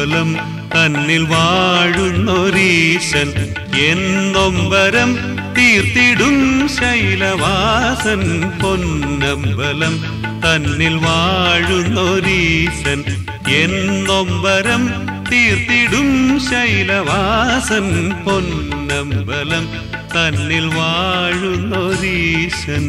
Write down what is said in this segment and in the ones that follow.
പൊന്നമ്പലം തന്നിൽ വാഴുന്നൊരീശൻ എന്നൊമ്പരം തീർത്തിടും ശൈലവാസൻ പൊന്നമ്പലം തന്നിൽ വാഴുന്നൊരീശൻ എന്നൊമ്പരം തീർത്തിടും ശൈലവാസൻ പൊന്നമ്പലം തന്നിൽ വാഴുന്നൊരീശൻ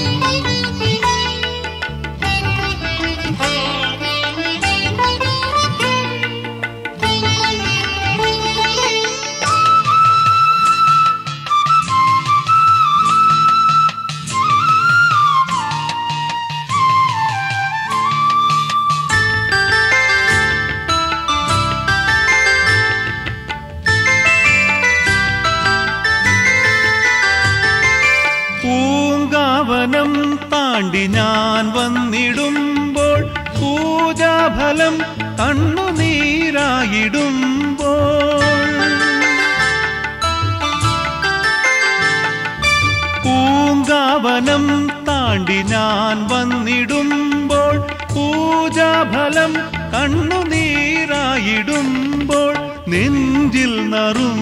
പൂങ്കാവനം താണ്ടി ഞാൻ വന്നിടുമ്പോൾ പൂജാഫലം കണ്ണുനീരായിടുമ്പോൾ പൂങ്കാവനം താണ്ടി ഞാൻ വന്നിടുമ്പോൾ പൂജാഫലം കണ്ണുനീരായിടുമ്പോൾ നെഞ്ചിൽ നറും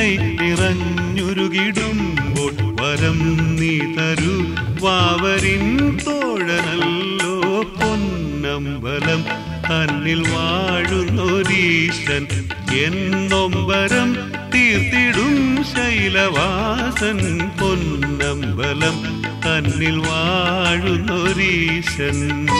നിറഞ്ഞുരുകിടുമ്പോൾ വരം നീ തരൂ വാവരിൻ തോഴനല്ലോ പൊന്നമ്പലം തന്നിൽ വാഴുന്നൊരീശൻ എന്നൊമ്പരം തീർത്തിടും ശൈലവാസൻ പൊന്നമ്പലം തന്നിൽ വാഴുന്നൊരീശൻ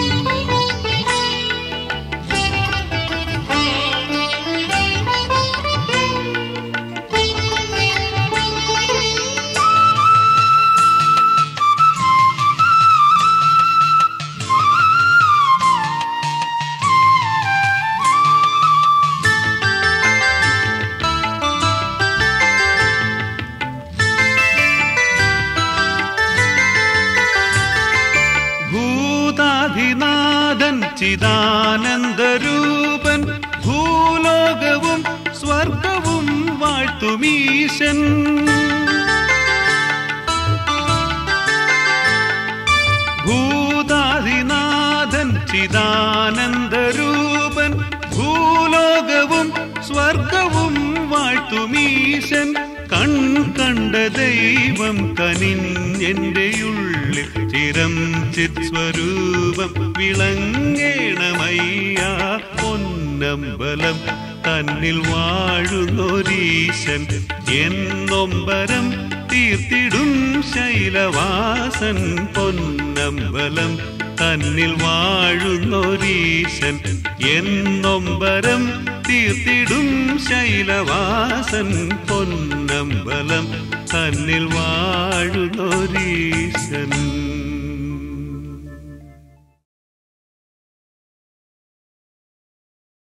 ഭൂതാധിനാഥൻ ചിദാനന്ദരൂപൻ ഭൂലോകവും സ്വർഗവും വാഴ്ത്തുമീശൻ ഭൂതാധിനാഥൻ ചിദാനന്ദരൂപൻ ഭൂലോകവും സ്വർഗവും വാഴ്ത്തുമീശൻ കൺ കണ്ട ദൈവം കനിഞ്ഞെന്റെ ഉള്ളിൽ ചിരം ചിത്സ്വരൂപം വിളങ്ങേണമയ്യ പൊന്നമ്പലം തന്നിൽ വാഴുന്നൊരീശൻ എന്നൊമ്പരം തീർത്തിടും ശൈലവാസൻ പൊന്നമ്പലം തന്നിൽ വാഴുന്നൊരീശൻ എന്നൊമ്പരം തീർത്തിടും ശൈലവാസൻ പൊന്നമ്പലം തന്നിൽ വാഴുന്നൊരീശൻ